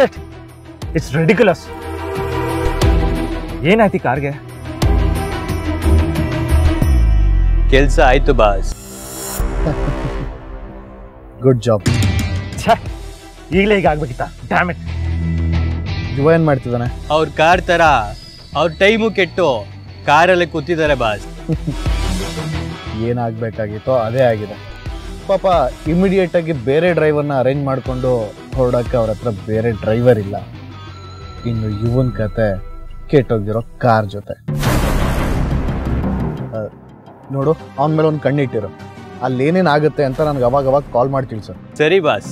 shut it's ridiculous ಏನಾಯ್ತು ಈ ಕಾರ್ಗೆ ಕೆಲ್ಸ ಆಯ್ತು ಬಾಸ್ ಗುಡ್ ಜಾಬ್ ಛೇ ಈಗಲೇ ಈಗ ಆಗ್ಬೇಕಿತ್ತ ಡ್ಯಾಮೆಟ್ ಯುವ ಏನು ಮಾಡ್ತಿದ್ದಾನೆ ಅವ್ರ ಕಾರ್ ತರ ಅವ್ರ ಟೈಮು ಕೆಟ್ಟು ಕಾರಲ್ಲಿ ಕೂತಿದ್ದಾರೆ ಬಾಸ್ ಏನಾಗಬೇಕಾಗಿತ್ತೋ ಅದೇ ಆಗಿದೆ ಪಾಪ ಇಮಿಡಿಯೇಟ್ ಆಗಿ ಬೇರೆ ಡ್ರೈವರ್ನ ಅರೇಂಜ್ ಮಾಡಿಕೊಂಡು ಹೊರಡೋಕ್ಕೆ ಅವ್ರ ಹತ್ರ ಬೇರೆ ಡ್ರೈವರ್ ಇಲ್ಲ ಇನ್ನು ಇವನ್ ಕತೆ ಕೆಟ್ಟೋಗಿರೋ ಕಾರ್ ಜೊತೆ ಆ, ನೋಡು ಅವನ ಮೇಲೆ ಒಂದು ಕಣ್ಣಿಟ್ಟಿರು ಅಲ್ಲಿ ಏನೇನಾಗುತ್ತೆ ಅಂತ ನನಗೆ ಅವಾಗ ಅವಾಗ ಕಾಲ್ ಮಾಡಿ ತಿಳಿಸು ಸರಿ boss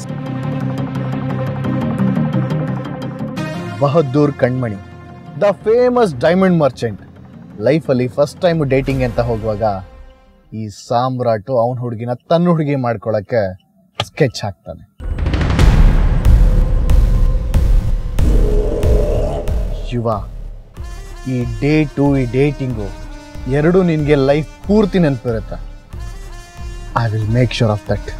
Bahaddur Kanmani the famous diamond merchant ಲೈಫಲ್ಲಿ ಫಸ್ಟ್ ಟೈಮ್ ಡೇಟಿಂಗ್ ಅಂತ ಹೋಗುವಾಗ ಈ ಸಾಮ್ರಾಟು ಅವನ ಹುಡುಗಿನ ತನ್ನ ಹುಡುಗಿ ಮಾಡ್ಕೊಳಕ್ಕೆ ಸ್ಕೆಚ್ ಹಾಕ್ತಾನೆ ಶಿವ ಈ ಡೇಟು ಈ ಡೇಟಿಂಗು ಎರಡೂ ನಿನಗೆ ಲೈಫ್ ಪೂರ್ತಿ ನೆನಪಿರುತ್ತೆ I will make sure of that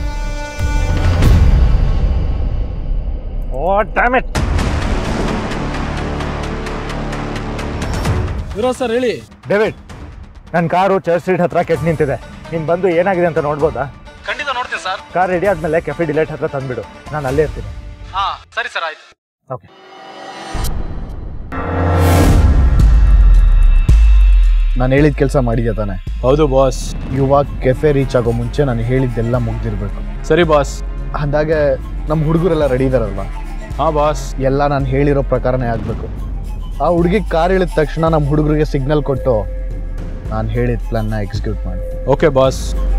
oh dammit ಇರೋ ಸರ್ ಹೇಳಿ ಡೇವಿಡ್ ನನ್ನ ಕಾರು ಚರ್ಚ್ ಸ್ಟ್ರೀಟ್ ಹತ್ರ ಕೆಟ್ಟು ನಿಂತಿದೆ ನೀನು ಬಂದು ಏನಾಗಿದೆ ಅಂತ ನೋಡ್ಬೋದಾ ಖಂಡಿತ ನೋಡ್ತೀನಿ ಸರ್ ಕಾರ್ ರೆಡಿ ಆದಮೇಲೆ ಕೆಫೆ ಡಿಲೈಟ್ ಹತ್ರ ತಂದ್ಬಿಡು ನಾನು ಅಲ್ಲೇ ಇರ್ತೀನಿ ಹಾ ಸರಿ ಸರ್ ಆಯ್ತು ಓಕೆ ನಾನು ಹೇಳಿದ ಕೆಲಸ ಮಾಡಿದ್ಯಾ ತಾನೆ ಹೌದು ಬಾಸ್ ಯುವ ಕೆಫೆ ರೀಚ್ ಆಗೋ ಮುಂಚೆ ನಾನು ಹೇಳಿದ್ದೆಲ್ಲ ಮುಗ್ದಿರ್ಬೇಕು ಸರಿ ಬಾಸ್ ಅಂದಾಗೆ ನಮ್ಮ ಹುಡುಗರೆಲ್ಲ ರೆಡಿ ಇದಾರಲ್ವಾ ಹಾ ಬಾಸ್ ಎಲ್ಲ ನಾನು ಹೇಳಿರೋ ಪ್ರಕಾರನೇ ಆಗಬೇಕು ಆ ಹುಡುಗಿ ಕಾರ್ ಇಳಿದ ತಕ್ಷಣ ನಮ್ಮ ಹುಡುಗರಿಗೆ ಸಿಗ್ನಲ್ ಕೊಟ್ಟು ನಾನು ಹೇಳಿದ ಪ್ಲಾನ್ನ ಎಕ್ಸಿಕ್ಯೂಟ್ ಮಾಡಿ ಓಕೆ ಬಾಸ್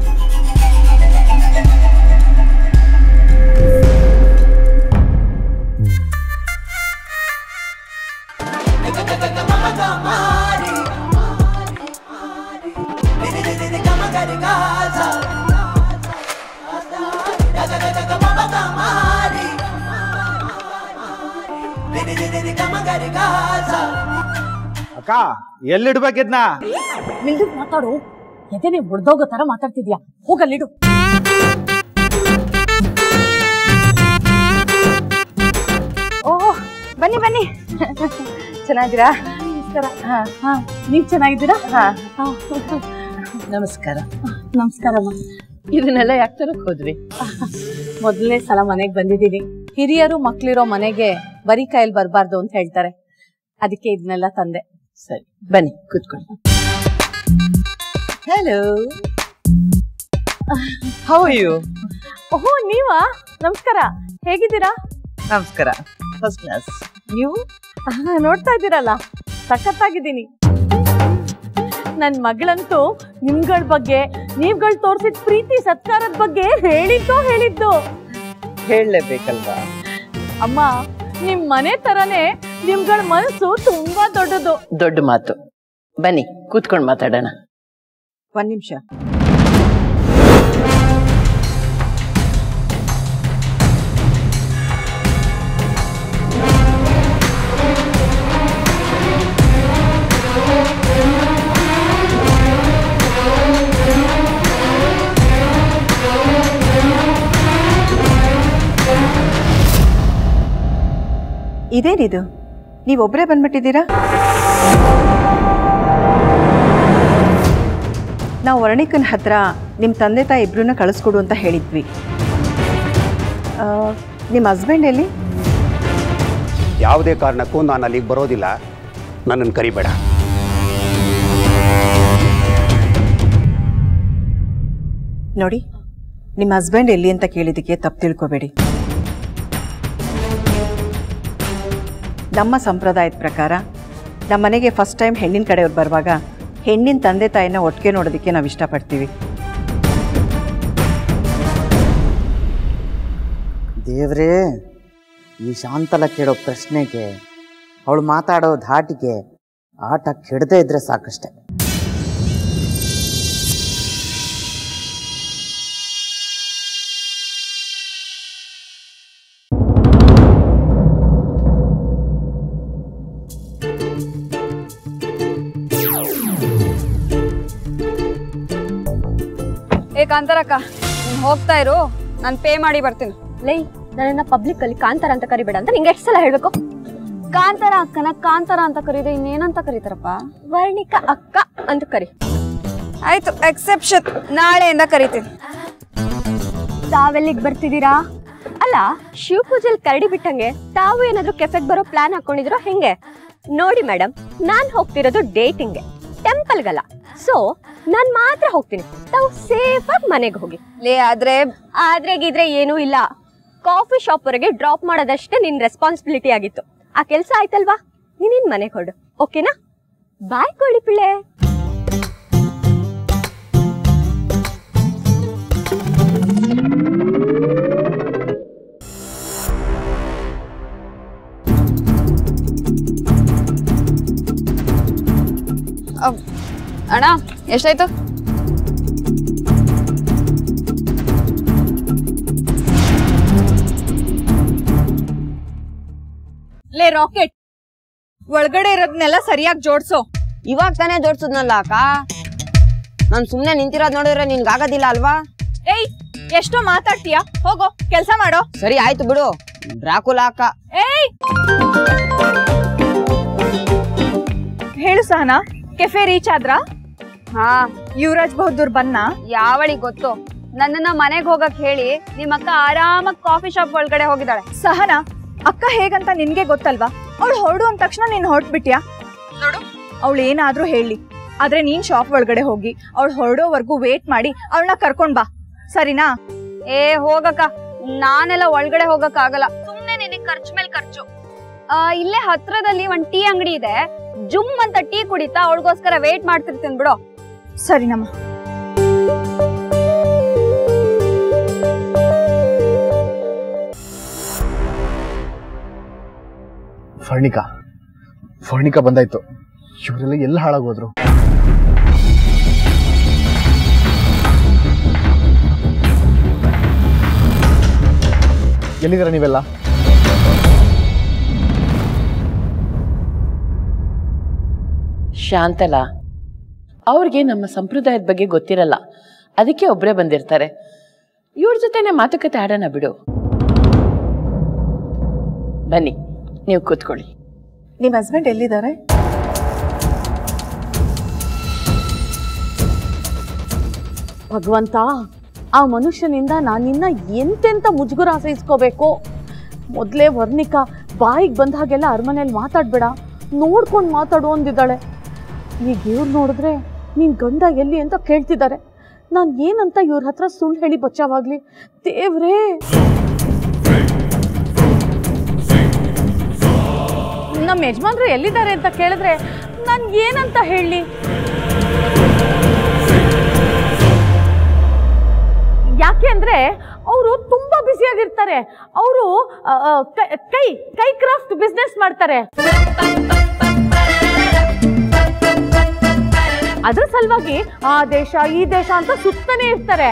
ಅಕ್ಕ ಎಲ್ಲಿಡ್ಬೇಕಿದ್ನ ನಿಲ್ದು ಮಾತಾಡು ಎದೆನೆ ಒಡ್ದೋಗೋ ತರ ಮಾತಾಡ್ತಿದ್ಯಾ ಹೋಗಲ್ಲಿಡು ಓಹ್ ಬನ್ನಿ ಬನ್ನಿ ಚೆನ್ನಾಗಿದ್ದೀರಾ ನಮಸ್ಕಾರ ಹಾ ಹಾ ನೀವ್ ಚೆನ್ನಾಗಿದ್ದೀರಾ ಹಾ ನಮಸ್ಕಾರ ನಮಸ್ಕಾರಮ್ಮ ಇದನ್ನೆಲ್ಲ ಯಾಕೆ ತರಕ್ ಹೋದ್ರಿ ಮೊದಲನೇ ಸಲ ಮನೆಗ್ ಬಂದಿದ್ದೀನಿ ಹಿರಿಯರು ಮಕ್ಳಿರೋ ಮನೆಗೆ ಬರೀ ಕೈಯಲ್ಲಿ ಬರಬಾರ್ದು ಅಂತ ಹೇಳ್ತಾರೆ ಅದಕ್ಕೆ ಇದನ್ನೆಲ್ಲ ತಂದೆ ಸರಿ ಬನ್ನಿ ಕೂತ್ಕೊಳ್ಳಿ ಹಲೋ ಹೌ ಯು ಓಹೋ ನೀವಾ ನಮಸ್ಕಾರ ಹೇಗಿದ್ದೀರಾ ನಮಸ್ಕಾರ ಫಸ್ಟ್ ಕ್ಲಾಸ್ ನೀವು ಆಹ್, ನೋಡ್ತಾ ಇದ್ದೀರಲ್ಲ ಸಖತ್ತಾಗಿದ್ದೀನಿ ನನ್ ಮಗಳಂತೂ ನಿಮ್ಗಳ ಬಗ್ಗೆ ನೀವ್ಗಳು ತೋರ್ಸಿದ ಪ್ರೀತಿ ಸತ್ಕಾರದ ಬಗ್ಗೆ ಹೇಳಿದ್ದು ಹೇಳಿದ್ದು ಹೇಳಲೇಬೇಕಲ್ವಾ ಅಮ್ಮ ನಿಮ್ ಮನೆ ತರನೇ ನಿಮ್ಗಳ ಮನಸ್ಸು ತುಂಬಾ ದೊಡ್ಡದು ದೊಡ್ಡ ಮಾತು ಬನ್ನಿ ಕೂತ್ಕೊಂಡು ಮಾತಾಡೋಣ ಒಂದ್ ನಿಮಿಷ ಇದೇನಿದು ನೀವೊಬ್ಬರೇ ಬಂದ್ಬಿಟ್ಟಿದ್ದೀರಾ ನಾವು ವರ್ಣಿಕನ ಹತ್ರ ನಿಮ್ಮ ತಂದೆ ತಾಯಿ ಇಬ್ಬರನ್ನ ಕಳಿಸ್ಕೊಡು ಅಂತ ಹೇಳಿದ್ವಿ ಆ, ನಿಮ್ಮ ಹಸ್ಬೆಂಡ್ ಎಲ್ಲಿ ಯಾವುದೇ ಕಾರಣಕ್ಕೂ ನಾನು ಅಲ್ಲಿಗೆ ಬರೋದಿಲ್ಲ ನನ್ನನ್ನು ಕರಿಬೇಡ ನೋಡಿ ನಿಮ್ಮ ಹಸ್ಬೆಂಡ್ ಎಲ್ಲಿ ಅಂತ ಕೇಳಿದ್ದಕ್ಕೆ ತಪ್ಪು ತಿಳ್ಕೊಬೇಡಿ ನಮ್ಮ ಸಂಪ್ರದಾಯದ ಪ್ರಕಾರ ನಮ್ಮ ಮನೆಗೆ ಫಸ್ಟ್ ಟೈಮ್ ಹೆಣ್ಣಿನ ಕಡೆಯವ್ರು ಬರುವಾಗ ಹೆಣ್ಣಿನ ತಂದೆ ತಾಯಿನ ಒಟ್ಟಿಗೆ ನೋಡೋದಕ್ಕೆ ನಾವು ಇಷ್ಟಪಡ್ತೀವಿ ದೇವ್ರೇ ಈ ಶಾಂತಲ ಕೇಳೋ ಪ್ರಶ್ನೆಗೆ ಅವಳು ಮಾತಾಡೋ ಧಾಟಿಗೆ ಆಟ ಕೆಡದೇ ಇದ್ರೆ ಸಾಕಷ್ಟೆ ಏ ಕಾಂತಾರಕ್ಕ ನೀನ್ ಹೋಗ್ತಾ ಇರು ನಾನು ಪೇ ಮಾಡಿ ಬರ್ತೀನಿ ಲೈ ನನ್ನನ್ನ ಪಬ್ಲಿಕ್ ಅಲ್ಲಿ ಕಾಂತಾರ ಅಂತ ಕರಿಬೇಡ ಅಂತ ನಿಂಗೆ ಎಷ್ಟು ಸಲ ಹೇಳ್ಬೇಕು ಕಾಂತಾರ ಅಕ್ಕನ ಕಾಂತಾರ ಅಂತ ಕರೀದೆ ಇನ್ನೇನಂತ ಕರೀತಾರಪ್ಪ ವರ್ಣಿಕ ಅಕ್ಕ ಅಂತ ಕರಿ ಆಯ್ತು ಎಕ್ಸೆಪ್ಷನ್ ನಾಳೆಯಿಂದ ಕರಿತೀನಿ ತಾವೆಲ್ಲಿಗೆ ಬರ್ತಿದ್ದೀರಾ ಅಲ್ಲ ಶಿವ ಪೂಜೆಲ್ ಕರಡಿ ಬಿಟ್ಟಂಗೆ ತಾವು ಏನಾದ್ರೂ ಕೆಫೆಗೆ ಬರೋ ಪ್ಲಾನ್ ಹಾಕೊಂಡಿದ್ರೋ ಹೆಂಗೆ ನೋಡಿ ಮೇಡಮ್ ನಾನ್ ಹೋಗ್ತಿರೋದು ಡೇಟಿಂಗ್ಗೆ ಟೆಂಪಲ್ಗಲ್ಲ ಸೊ ನಾನ್ ಮಾತ್ರ ಹೋಗ್ತೀನಿ ತಾವು ಸೇಫ್ ಆಗಿ ಮನೆಗೆ ಹೋಗಿ ಲೇ ಆದ್ರೆ ಆದ್ರೆ ಗಿದ್ರೆ ಏನೂ ಇಲ್ಲ ಕಾಫಿ ಶಾಪ್ ವರೆಗೆ ಡ್ರಾಪ್ ಮಾಡೋದಷ್ಟೇ ನಿನ್ ರೆಸ್ಪಾನ್ಸಿಬಿಲಿಟಿ ಆಗಿತ್ತು ಆ ಕೆಲಸ ಆಯ್ತಲ್ವಾ ನೀನಿನ್ ಮನೆಗೆ ಹೊರಡು ಓಕೆನಾ ಬಾಯ್ ಕೋಳಿ ಪಿಳ್ಳೆ ಅಣ್ಣ ಎಷ್ಟಾಯ್ತು ಲೇ ರಾಕೆಟ್ ಒಳಗಡೆ ಇರೋದ್ನೆಲ್ಲ ಸರಿಯಾಗಿ ಜೋಡ್ಸೋ ಇವಾಗ ತಾನೇ ಜೋಡ್ಸದ್ನಲ್ಲ ಅಕ್ಕ ನಾನ್ ಸುಮ್ನೆ ನಿಂತಿರೋದ್ ನೋಡಿದ್ರೆ ನಿನ್ಗೆ ಆಗೋದಿಲ್ಲ ಅಲ್ವಾ ಏಯ್ ಎಷ್ಟೋ ಮಾತಾಡ್ತೀಯಾ ಹೋಗೋ ಕೆಲಸ ಮಾಡೋ ಸರಿ ಆಯ್ತು ಬಿಡು ಡ್ರಾಕುಲ ಅಕ್ಕ ಏಯ್ ಹೇಳು ಸಹನಾ ಕೆಫೆ ರೀಚ್ ಆದ್ರಾ ಹಾ ಯುವರಾಜ್ ಬಹದ್ದೂರ್ ಬನ್ನ ಯಾವಳಿಗ್ ಗೊತ್ತು ನನ್ನನ್ನ ಮನೆಗ್ ಹೋಗಕ್ ಹೇಳಿ ನಿಮ್ ಅಕ್ಕ ಆರಾಮಾಗಿ ಕಾಫಿ ಶಾಪ್ ಒಳಗಡೆ ಹೋಗಿದ್ದಾಳೆ ಸಹನಾ ಅಕ್ಕ ಹೇಗಂತ ನಿನ್ಗೆ ಗೊತ್ತಲ್ವಾ ಅವಳು ಹೊರಡು ಅಂದ ತಕ್ಷಣ ನೀನ್ ಹೊರಟ್ಬಿಟ್ಯಾ ನೋಡು ಅವಳು ಏನಾದ್ರೂ ಹೇಳಿ ಆದ್ರೆ ನೀನ್ ಶಾಪ್ ಒಳಗಡೆ ಹೋಗಿ ಅವಳು ಹೊರಡೋವರೆಗೂ ವೇಟ್ ಮಾಡಿ ಅವಳನ್ನ ಕರ್ಕೊಂಡ್ ಬಾ ಸರಿನಾ ಏ ಹೋಗಕ್ಕ ನಾನೆಲ್ಲ ಒಳಗಡೆ ಹೋಗಕ್ ಆಗಲ್ಲ ಸುಮ್ನೆ ನಿನಗ್ ಖರ್ಚು ಮೇಲೆ ಖರ್ಚು ಆ, ಇಲ್ಲೇ ಹತ್ರದಲ್ಲಿ ಒಂದ್ ಟೀ ಅಂಗಡಿ ಇದೆ ಜುಮ್ ಅಂತ ಟೀ ಕುಡಿತಾ ಅವಳಿಗೋಸ್ಕರ ವೇಟ್ ಮಾಡ್ತಿರ್ತೀನಿ ಬಿಡು ಸರಿನಮ್ಮ ಫರ್ಣಿಕಾ ಫರ್ಣಿಕಾ ಬಂದಾಯ್ತು ಇವರೆಲ್ಲ ಎಲ್ಲ ಹಾಳಾಗೋದ್ರು ಎಲ್ಲಿದ್ದೀರಾ ನೀವೆಲ್ಲ ಶಾಂತಲಾ ಅವ್ರಿಗೆ ನಮ್ಮ ಸಂಪ್ರದಾಯದ ಬಗ್ಗೆ ಗೊತ್ತಿರಲ್ಲ ಅದಕ್ಕೆ ಒಬ್ಬರೇ ಬಂದಿರ್ತಾರೆ ಇವ್ರ ಜೊತೆನೆ ಮಾತುಕತೆ ಆಡೋಣ ಬಿಡು ಬನ್ನಿ ನೀವು ಕೂತ್ಕೊಳ್ಳಿ ನಿಮ್ಮ ಹಸ್ಬೆಂಡ್ ಎಲ್ಲಿದ್ದಾರೆ ಭಗವಂತ ಆ ಮನುಷ್ಯನಿಂದ ನಾನಿನ್ನ ಎಂತೆಂತ ಮುಜುಗುರ ಸಹಿಸ್ಕೋಬೇಕು ಮೊದಲೇ ವರ್ಣಿಕಾ ಬಾಯಿಗೆ ಬಂದ ಹಾಗೆಲ್ಲ ಅರಮನೆಯಲ್ಲಿ ಮಾತಾಡ್ಬೇಡ ನೋಡ್ಕೊಂಡು ಮಾತಾಡು ಅಂದಿದ್ದಾಳೆ ಈಗ ಇವ್ರು ನೋಡಿದ್ರೆ ನಿನ್ ಗಂಡ ಎಲ್ಲಿ ಅಂತ ಕೇಳ್ತಿದ್ದಾರೆ ನಾನು ಏನಂತ ಇವ್ರ ಹತ್ರ ಸುಳ್ಳು ಹೇಳಿ ಬಚಾವಾಗ್ಲಿ ದೇವ್ರೇ ನಮ್ಮ ಯಜಮಾನ್ರು ಎಲ್ಲಿದ್ದಾರೆ ಅಂತ ಕೇಳಿದ್ರೆ ನಾನು ಏನಂತ ಹೇಳಿ ಯಾಕೆ ಅಂದ್ರೆ ಅವರು ತುಂಬಾ ಬ್ಯುಸಿಯಾಗಿರ್ತಾರೆ ಅವರು ಕೈ ಕೈ ಕ್ರಾಫ್ಟ್ ಬಿಸ್ನೆಸ್ ಮಾಡ್ತಾರೆ ಅದ್ರ ಸಲುವಾಗಿ ಆ ದೇಶ ಈ ದೇಶ ಅಂತ ಸುತ್ತಾನೆ ಇರ್ತಾರೆ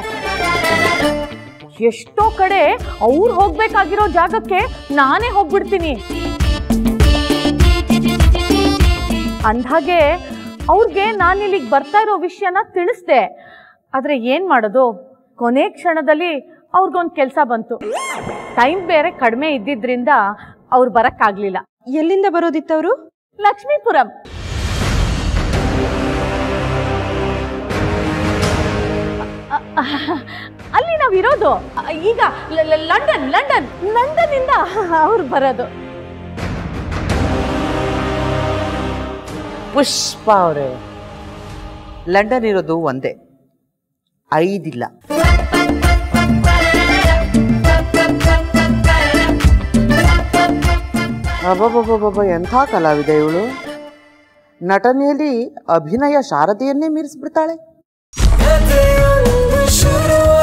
ಎಷ್ಟೋ ಕಡೆ ಅವ್ರು ಹೋಗ್ಬೇಕಾಗಿರೋ ಜಾಗಕ್ಕೆ ನಾನೇ ಹೋಗ್ಬಿಡ್ತೀನಿ ಅಂದ್ಹಾಗೆ ಅವ್ರಿಗೆ ನಾನು ಇಲ್ಲಿಗೆ ಬರ್ತಾ ಇರೋ ವಿಷಯನ ತಿಳಿಸ್ದೆ ಆದರೆ ಏನು ಮಾಡೋದು ಕೊನೆ ಕ್ಷಣದಲ್ಲಿ ಅವ್ರಿಗೊಂದು ಕೆಲಸ ಬಂತು ಟೈಮ್ ಬೇರೆ ಕಡಿಮೆ ಇದ್ದಿದ್ರಿಂದ ಅವ್ರು ಬರಕ್ಕಾಗ್ಲಿಲ್ಲ ಎಲ್ಲಿಂದ ಬರೋದಿತ್ತವರು ಲಕ್ಷ್ಮೀಪುರಂ ಅ- ಅ- ಅಲ್ಲಿ ನಾವಿರೋದು ಅ, ಈಗ ಲ- ಲ- ಲಂಡನ್ ಲಂಡನ್ ಲಂಡನ್ ಇಂದ ಅವ್ರು ಬರೋದು ಪುಷ್ಪ ಅವರೇ ಲಂಡನ್ ಇರೋದು ಒಂದೇ ಐದಿಲ್ಲ ಅಬ್ಬಬ್ಬಬ್ಬಬ್ಬ ಎಂಥ ಕಲಾವಿದೆ ಇವಳು ನಟನೆಯಲ್ಲಿ ಅಭಿನಯ ಶಾರದೆಯನ್ನೇ ಮೀರಿಸ್ಬಿಡ್ತಾಳೆ ಶುರುವಾಗಿದೆ